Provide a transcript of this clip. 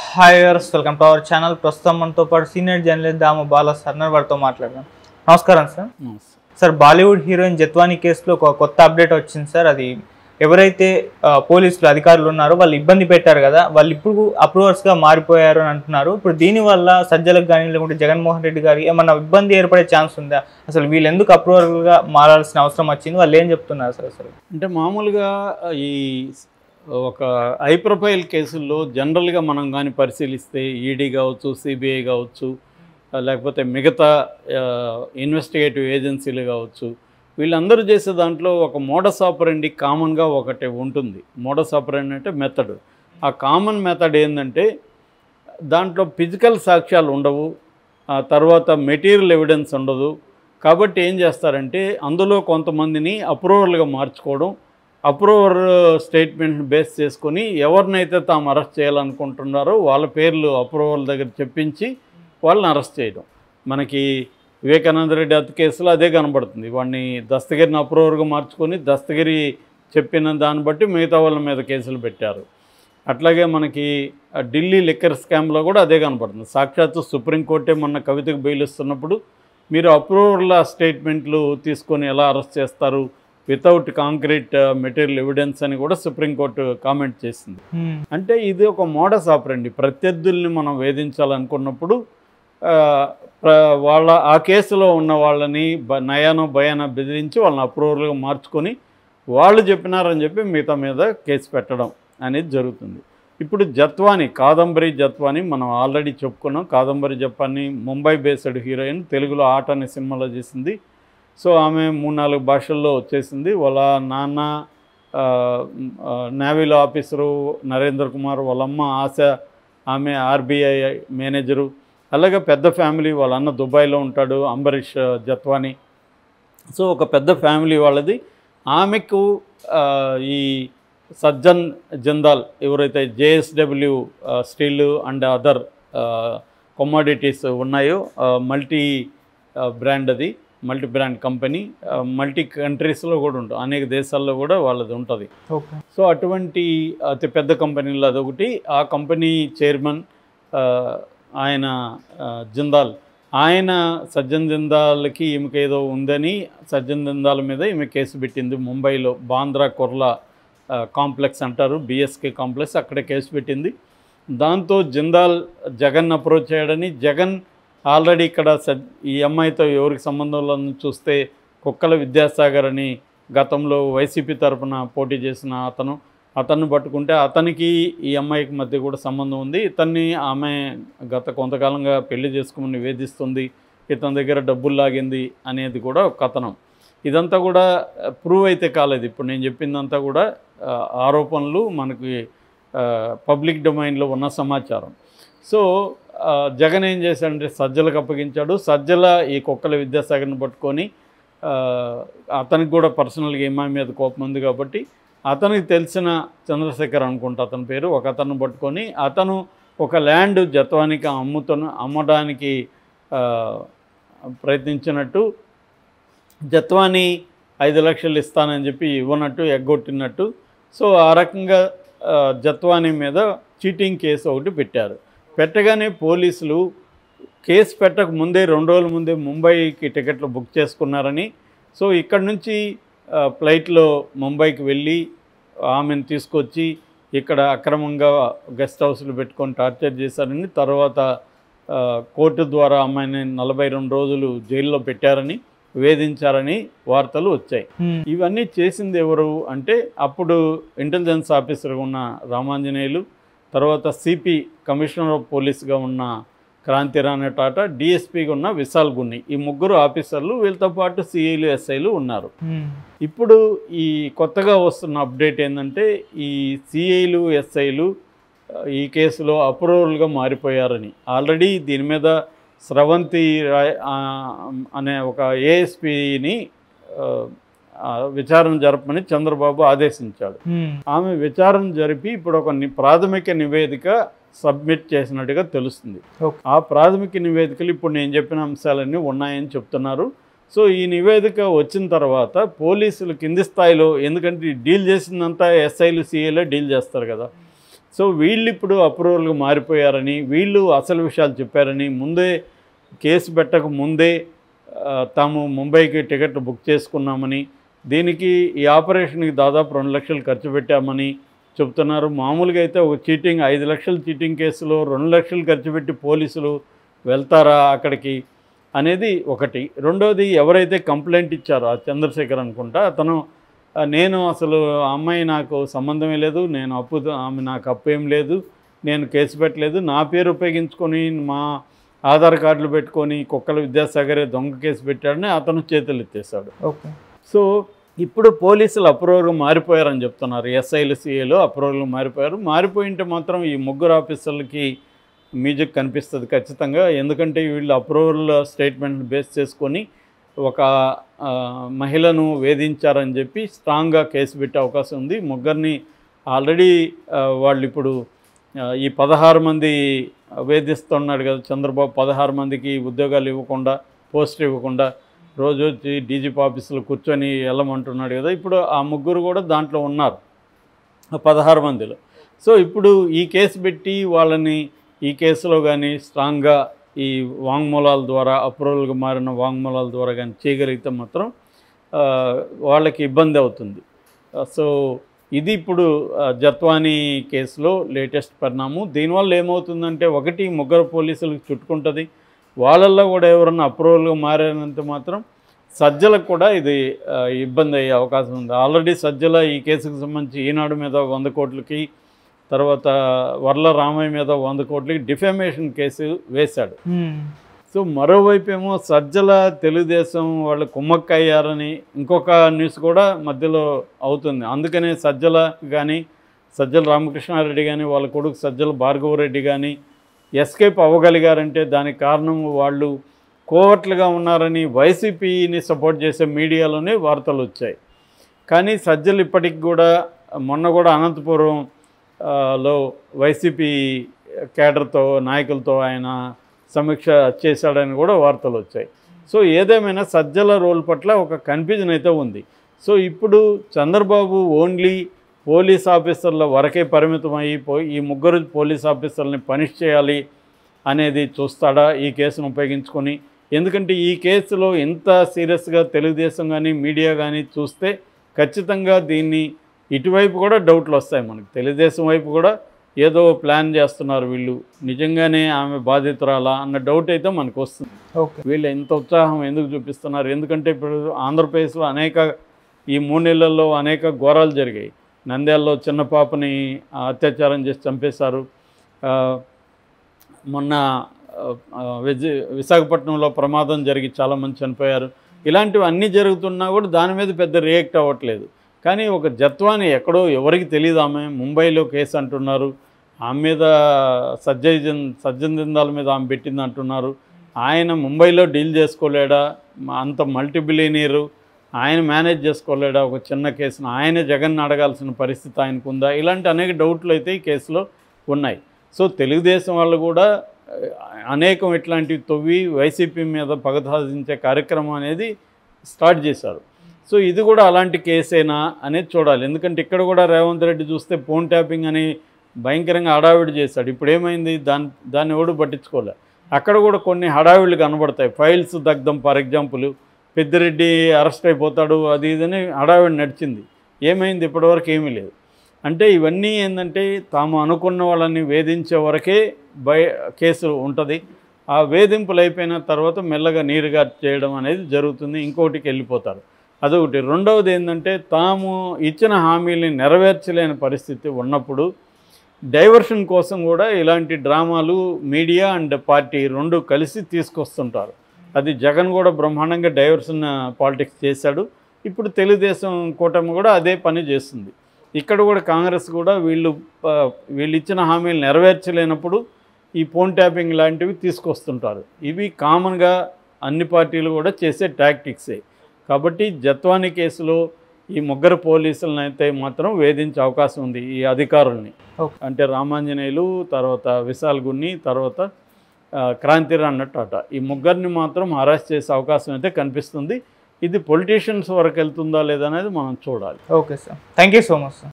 Hi viewers welcome to our channel ప్రస్తుతం మనతో పాటు సీనియర్ జర్నలిస్ట్ దామ బాల సర్నర్ వారితో మాట్లాడదాం నమస్కారం sir sir Bollywood heroine Jethwani కేసులో ఒక కొత్త అప్డేట్ వచ్చింది సార్ అది ఎవరైతే ఆ, పోలీసులు అధికారులు ఉన్నారో వాళ్ళు ఇబ్బంది పెట్టారు కదా వాళ్ళు ఇప్పుడు అప్రూవర్స్గా మారిపోయారు అని అంటున్నారు ఇప్పుడు దీనివల్ల సజ్జలకు కానీ లేకుంటే జగన్మోహన్ రెడ్డి గారికి ఏమన్నా ఇబ్బంది ఏర్పడే ఛాన్స్ ఉందా అసలు వీళ్ళు ఎందుకు అప్రూవర్గా మారాల్సిన అవసరం వచ్చింది వాళ్ళు ఏం చెప్తున్నారు సార్ అసలు అంటే మామూలుగా ఈ ఒక హై ప్రొఫైల్ కేసుల్లో జనరల్గా మనం కానీ పరిశీలిస్తే ఈడీ కావచ్చు సిబిఐ కావచ్చు లేకపోతే మిగతా ఇన్వెస్టిగేటివ్ ఏజెన్సీలు కావచ్చు వీళ్ళందరూ చేసే దాంట్లో ఒక మోడస్ ఆపరండి కామన్గా ఒకటి ఉంటుంది మోడస్ ఆపరండి అంటే మెథడ్ ఆ కామన్ మెథడ్ ఏంటంటే దాంట్లో ఫిజికల్ సాక్ష్యాలు ఉండవు ఆ తర్వాత మెటీరియల్ ఎవిడెన్స్ ఉండదు కాబట్టి ఏం చేస్తారంటే అందులో కొంతమందిని అప్రూవర్లుగా మార్చుకోవడం అప్రూవర్ స్టేట్మెంట్ని బేస్ చేసుకొని ఎవరినైతే తాము అరెస్ట్ చేయాలనుకుంటున్నారో వాళ్ళ పేర్లు అప్రూవర్ దగ్గర చెప్పించి వాళ్ళని అరెస్ట్ చేయడం మనకి వివేకానంద రెడ్డి హత్య కేసులో అదే కనబడుతుంది వాడిని దస్తగిరిని అప్రూవర్గా మార్చుకొని దస్తగిరి చెప్పిన దాన్ని బట్టి మిగతా వాళ్ళ మీద కేసులు పెట్టారు అట్లాగే మనకి ఆ ఢిల్లీ లిక్కర్ స్కామ్లో కూడా అదే కనపడుతుంది సాక్షాత్తు సుప్రీంకోర్టే మొన్న కవితకు బెయిల్ ఇస్తున్నప్పుడు మీరు అప్రూవర్ల స్టేట్మెంట్లు తీసుకొని ఎలా అరెస్ట్ చేస్తారు వితౌట్ కాంక్రీట్ మెటీరియల్ ఎవిడెన్స్ అని కూడా సుప్రీంకోర్టు కామెంట్ చేసింది అంటే ఇది ఒక మోడస్ ఆపరండి ప్రత్యర్థుల్ని మనం వేధించాలనుకున్నప్పుడు ఆ, ప్ర- వాళ్ళ ఆ కేసులో ఉన్న వాళ్ళని బ నయానో భయానో బెదిరించి వాళ్ళని అప్రూవర్గా మార్చుకొని వాళ్ళు చెప్పినారని చెప్పి మిగతా మీద కేసు పెట్టడం అనేది జరుగుతుంది ఇప్పుడు జత్వాని కాదంబరి జత్వాని మనం ఆల్రెడీ చెప్పుకున్నాం కాదంబరి జత్వాని ముంబై బేస్డ్ హీరోయిన్ తెలుగులో ఆట అనే సినిమాలో చేసింది సో ఆమె మూడు నాలుగు భాషల్లో వచ్చేసింది వాళ్ళ నాన్న ఆ, ఆ, నేవీలో ఆఫీసరు నరేంద్ర కుమార్ వాళ్ళ అమ్మ ఆశ ఆమె ఆర్బీఐ మేనేజరు అలాగే పెద్ద ఫ్యామిలీ వాళ్ళ అన్న దుబాయ్లో ఉంటాడు అంబరీష్ జత్వాని సో ఒక పెద్ద ఫ్యామిలీ వాళ్ళది ఆమెకు ఆ, ఈ సజ్జన్ జిందాల్ ఎవరైతే JSW steel and other commodities ఉన్నాయో మల్టీ బ్రాండ్ అది మల్టీ బ్రాండ్ కంపెనీ మల్టీ కంట్రీస్లో కూడా ఉంటుంది అనేక దేశాల్లో కూడా వాళ్ళది ఉంటుంది ఓకే సో అటువంటి అతి పెద్ద కంపెనీలో అదొకటి ఆ కంపెనీ చైర్మన్ ఆ, ఆయన ఆ, జిందాల్ ఆయన సజ్జన్ జిందాల్కి ఈమెకి ఏదో ఉందని సజ్జన్ జిందాల్ మీద ఈమె కేసు పెట్టింది ముంబైలో బాంద్రా కొర్లా ఆ, కాంప్లెక్స్ అంటారు బిఎస్కే కాంప్లెక్స్ అక్కడ కేసు పెట్టింది దాంతో జిందాల్ జగన్ అప్రోచ్ అయ్యాడని జగన్ ఆల్రెడీ ఇక్కడ స- ఈ అమ్మాయితో ఎవరికి సంబంధంలో చూస్తే కుక్కల విద్యాసాగర్ అని గతంలో వైసీపీ తరపున పోటీ చేసిన అతను అతన్ని పట్టుకుంటే అతనికి ఈ అమ్మాయికి మధ్య కూడా సంబంధం ఉంది ఇతన్ని ఆమె గత కొంతకాలంగా పెళ్లి చేసుకోమని వేధిస్తుంది ఇతని దగ్గర డబ్బులు లాగింది అనేది కూడా ఒక కథనం ఇదంతా కూడా ప్రూవ్ అయితే కాలేదు ఇప్పుడు నేను చెప్పిందంతా కూడా ఆ, ఆరోపణలు మనకి పబ్లిక్ డొమైన్లో ఉన్న సమాచారం సో ఆ, జగన్ ఏం చేశాడంటే సజ్జలకు అప్పగించాడు సజ్జల ఈ కుక్కల విద్యాసాగర్ని పట్టుకొని ఆ, అతనికి కూడా పర్సనల్గా ఏమాయి మీద కోపం ఉంది కాబట్టి అతనికి తెలిసిన చంద్రశేఖర్ అనుకుంటా అతని పేరు ఒక అతను పట్టుకొని అతను ఒక ల్యాండ్ జత్వానికి అమ్ముతున్న అమ్మడానికి ఆ, ప్రయత్నించినట్టు జత్వాని ఐదు లక్షలు ఇస్తానని చెప్పి ఇవ్వనట్టు ఎగ్గొట్టినట్టు సో ఆ రకంగా ఆ, జత్వాని మీద చీటింగ్ కేసు ఒకటి పెట్టారు పెట్టగానే పోలీసులు కేసు పెట్టక ముందే రెండు రోజుల ముందే ముంబైకి టికెట్లు బుక్ చేసుకున్నారని సో ఇక్కడ నుంచి ఆ, ఫ్లైట్లో ముంబైకి వెళ్ళి ఆమెను తీసుకొచ్చి ఇక్కడ అక్రమంగా గెస్ట్ హౌస్లు పెట్టుకొని టార్చర్ చేశారని తర్వాత ఆ, కోర్టు ద్వారా అమ్మాయిని నలభై రెండు రోజులు జైల్లో పెట్టారని వేధించారని వార్తలు వచ్చాయి ఇవన్నీ చేసింది ఎవరు అంటే అప్పుడు ఇంటెలిజెన్స్ ఆఫీసర్గా ఉన్న రామాంజనేయులు తర్వాత సిపి కమిషనర్ ఆఫ్ పోలీస్గా ఉన్న క్రాంతిరాణి టాటా డిఎస్పీగా ఉన్న విశాల్ గున్ని ఈ ముగ్గురు ఆఫీసర్లు వీళ్ళతో పాటు సిఐలు ఎస్ఐలు ఉన్నారు ఇప్పుడు ఈ కొత్తగా వస్తున్న అప్డేట్ ఏంటంటే ఈ సిఐలు ఎస్ఐలు ఈ కేసులో అప్రూవల్గా మారిపోయారని ఆల్రెడీ దీని మీద స్రవంతి రాయ్ ఆ, అనే ఒక ఏఎస్పిని విచారణ జరపమని చంద్రబాబు ఆదేశించాడు ఆమె విచారణ జరిపి ఇప్పుడు ఒక ని- ప్రాథమిక నివేదిక సబ్మిట్ చేసినట్టుగా తెలుస్తుంది ఓకే. ఆ ప్రాథమిక నివేదికలు ఇప్పుడు నేను చెప్పిన అంశాలన్నీ ఉన్నాయని చెప్తున్నారు సో ఈ నివేదిక వచ్చిన తర్వాత పోలీసులు కింది స్థాయిలో ఎందుకంటే ఈ డీల్ చేసిందంతా ఎస్ఐలు సిఐలే డీల్ చేస్తారు కదా సో వీళ్ళు ఇప్పుడు అప్రూవల్గా మారిపోయారని వీళ్ళు అసలు విషయాలు చెప్పారని ముందే కేసు పెట్టక ముందే ఆ, తాము ముంబైకి టికెట్ బుక్ చేసుకున్నామని దీనికి ఈ ఆపరేషన్కి దాదాపు రెండు లక్షలు ఖర్చు పెట్టామని చెప్తున్నారు మామూలుగా అయితే ఒక చీటింగ్ ఐదు లక్షల చీటింగ్ కేసులో రెండు లక్షలు ఖర్చు పెట్టి పోలీసులు వెళ్తారా అక్కడికి అనేది ఒకటి రెండోది ఎవరైతే కంప్లైంట్ ఇచ్చారో ఆ చంద్రశేఖర్ అనుకుంటా అతను "ఆ, నేను అసలు ఆ అమ్మాయి నాకు సంబంధమే లేదు నేను అప్పు ఆమె నాకు అప్పు ఏం లేదు నేను కేసు పెట్టలేదు నా పేరు ఉపయోగించుకొని మా ఆధార్ కార్డులు పెట్టుకొని కుక్కల విద్యాసాగరే దొంగ కేసు పెట్టాడని అతను చేతులు ఎత్తేసాడు ఓకే సో ఇప్పుడు పోలీసులు అప్రూవర్గా మారిపోయారని చెప్తున్నారు ఎస్ఐలు సిఏలు అప్రూవర్గా మారిపోయారు మారిపోయింటే మాత్రం ఈ ముగ్గురు ఆఫీసర్లకి మ్యూజిక్ కనిపిస్తుంది ఖచ్చితంగా ఎందుకంటే వీళ్ళు అప్రూవల్ స్టేట్మెంట్ బేస్ చేసుకొని ఒక ఆ, మహిళను వేధించారని చెప్పి స్ట్రాంగ్గా కేసు పెట్టే అవకాశం ఉంది ముగ్గురిని ఆల్రెడీ ఆ, వాళ్ళు ఇప్పుడు ఆ, ఈ పదహారు మంది వేధిస్తున్నాడు కదా చంద్రబాబు పదహారు మందికి ఉద్యోగాలు ఇవ్వకుండా పోస్ట్ ఇవ్వకుండా రోజు వచ్చి డీజీపీ ఆఫీసులో కూర్చొని వెళ్ళమంటున్నాడు కదా ఇప్పుడు ఆ ముగ్గురు కూడా దాంట్లో ఉన్నారు ఆ పదహారు మందిలో సో ఇప్పుడు ఈ కేసు పెట్టి వాళ్ళని ఈ కేసులో కానీ స్ట్రాంగ్గా ఈ వాంగ్మూలాల ద్వారా అప్రూవల్గా మారిన వాంగ్మూలాల ద్వారా కానీ చేయగలిగితే మాత్రం ఆ, వాళ్ళకి ఇబ్బంది అవుతుంది ఆ, సో ఇది ఇప్పుడు ఆ, జత్వానీ కేసులో లేటెస్ట్ పరిణామం దీనివల్ల ఏమవుతుందంటే ఒకటి ముగ్గురు పోలీసులకు చుట్టుకుంటుంది వాళ్ళల్లో కూడా ఎవరన్నా అప్రూవల్గా మారినంత మాత్రం సజ్జలకు కూడా ఇది ఆ, ఇబ్బంది అయ్యే అవకాశం ఉంది ఆల్రెడీ సజ్జల ఈ కేసుకు సంబంధించి ఈనాడు మీద వంద కోట్లకి తర్వాత వర్ల రామయ్య మీద వంద కోట్లకి డిఫెమేషన్ కేసు వేశాడు మ్మ్. సో మరోవైపు ఏమో సజ్జల తెలుగుదేశం వాళ్ళు కుమ్మక్కయ్యారని ఇంకొక న్యూస్ కూడా మధ్యలో అవుతుంది అందుకనే సజ్జల కానీ సజ్జల రామకృష్ణారెడ్డి కానీ వాళ్ళ కొడుకు సజ్జల భార్గవరెడ్డి కానీ ఎస్కేప్ అవ్వగలిగారంటే దానికి కారణం వాళ్ళు కోవట్లుగా ఉన్నారని వైసీపీని సపోర్ట్ చేసే మీడియాలోనే వార్తలు వచ్చాయి కానీ సజ్జలు ఇప్పటికి కూడా మొన్న కూడా అనంతపురం ఆ, లో వైసీపీ కేడర్తో నాయకులతో ఆయన సమీక్ష చేశాడని కూడా వార్తలు వచ్చాయి సో ఏదేమైనా సజ్జల రోల్ పట్ల ఒక కన్ఫ్యూజన్ అయితే ఉంది సో ఇప్పుడు చంద్రబాబు ఓన్లీ పోలీస్ ఆఫీసర్ల వరకే పరిమితమయ్యి పో- ఈ ముగ్గురు పోలీస్ ఆఫీసర్లని పనిష్ చేయాలి అనేది చూస్తాడా ఈ కేసును ఉపయోగించుకొని ఎందుకంటే ఈ కేసులో ఎంత సీరియస్గా తెలుగుదేశం కానీ మీడియా కానీ చూస్తే ఖచ్చితంగా దీన్ని ఇటువైపు కూడా డౌట్లు వస్తాయి మనకి తెలుగుదేశం వైపు కూడా ఏదో ప్లాన్ చేస్తున్నారు వీళ్ళు నిజంగానే ఆమె బాధితురాలా అన్న డౌట్ అయితే మనకు వస్తుంది ఓకే వీళ్ళు ఎంత ఉత్సాహం ఎందుకు చూపిస్తున్నారు ఎందుకంటే ఇప్పుడు ఆంధ్రప్రదేశ్లో అనేక ఈ మూడు నెలల్లో అనేక ఘోరాలు జరిగాయి నంద్యాలలో చిన్న పాపని ఆ, అత్యాచారం చేసి చంపేశారు ఆ, మొన్న ఆ, ఆ, విజ విశాఖపట్నంలో ప్రమాదం జరిగి చాలామంది చనిపోయారు ఇలాంటివి అన్నీ జరుగుతున్నా కూడా దాని మీద పెద్ద రియాక్ట్ అవ్వట్లేదు కానీ ఒక జత్వాని ఎక్కడో ఎవరికి తెలియదు ఆమె ముంబైలో కేసు అంటున్నారు ఆమె మీద సజ్జయ్ జన్ సజ్జన్ దిందాల మీద ఆమె పెట్టింది అంటున్నారు ఆయన ముంబైలో డీల్ చేసుకోలేడా మ- అంత మల్టీ బిలియనీరు ఆయన మేనేజ్ చేసుకోలేడా ఒక చిన్న కేసును ఆయన జగన్ అడగాల్సిన పరిస్థితి ఆయనకు ఉందా ఇలాంటి అనేక డౌట్లు అయితే ఈ కేసులో ఉన్నాయి సో తెలుగుదేశం వాళ్ళు కూడా ఆ, అనేకం ఇట్లాంటివి తవ్వి వైసీపీ మీద పగ సాధించే కార్యక్రమం అనేది స్టార్ట్ చేశారు సో ఇది కూడా అలాంటి కేసేనా అనేది చూడాలి ఎందుకంటే ఇక్కడ కూడా రేవంత్ రెడ్డి చూస్తే ఫోన్ ట్యాపింగ్ అని భయంకరంగా హడావిడి చేశాడు ఇప్పుడు ఏమైంది దాన్ని దాన్ని ఎవడు పట్టించుకోలే అక్కడ కూడా కొన్ని హడావిళ్ళు కనబడతాయి ఫైల్స్ దగ్ధం ఫర్ ఎగ్జాంపుల్ పెద్దిరెడ్డి అరెస్ట్ అయిపోతాడు అది ఇదని హడావిడి నడిచింది ఏమైంది ఇప్పటివరకు ఏమీ లేదు అంటే ఇవన్నీ ఏంటంటే తాము అనుకున్న వాళ్ళని వేధించే వరకే బయ కేసు ఉంటుంది ఆ వేధింపులు అయిపోయిన తర్వాత మెల్లగా నీరుగా చేయడం అనేది జరుగుతుంది ఇంకోటికి వెళ్ళిపోతారు అదొకటి రెండవది ఏంటంటే తాము ఇచ్చిన హామీల్ని నెరవేర్చలేని పరిస్థితి ఉన్నప్పుడు డైవర్షన్ కోసం కూడా ఇలాంటి డ్రామాలు మీడియా అండ్ పార్టీ రెండు కలిసి తీసుకొస్తుంటారు అది జగన్ కూడా బ్రహ్మాండంగా డైవర్షన్ పాలిటిక్స్ చేశాడు ఇప్పుడు తెలుగుదేశం కూటమి కూడా అదే పని చేస్తుంది ఇక్కడ కూడా కాంగ్రెస్ కూడా వీళ్ళు ఆ, వీళ్ళు ఇచ్చిన హామీలు నెరవేర్చలేనప్పుడు ఈ ఫోన్ ట్యాపింగ్ లాంటివి తీసుకొస్తుంటారు ఇవి కామన్గా అన్ని పార్టీలు కూడా చేసే టాక్టిక్సే కాబట్టి జత్వాని కేసులో ఈ ముగ్గురు పోలీసులను అయితే మాత్రం వేధించే అవకాశం ఉంది ఈ అధికారుల్ని ఓకే. అంటే రామాంజనేయులు తర్వాత విశాల్ గున్ని తర్వాత ఆ, క్రాంతిరా అన్నట్టు అట ఈ ముగ్గురిని మాత్రం అరెస్ట్ చేసే అవకాశం అయితే కనిపిస్తుంది ఇది పొలిటీషియన్స్ వరకు వెళ్తుందా లేదా అనేది మనం చూడాలి okay sir thank you so much sir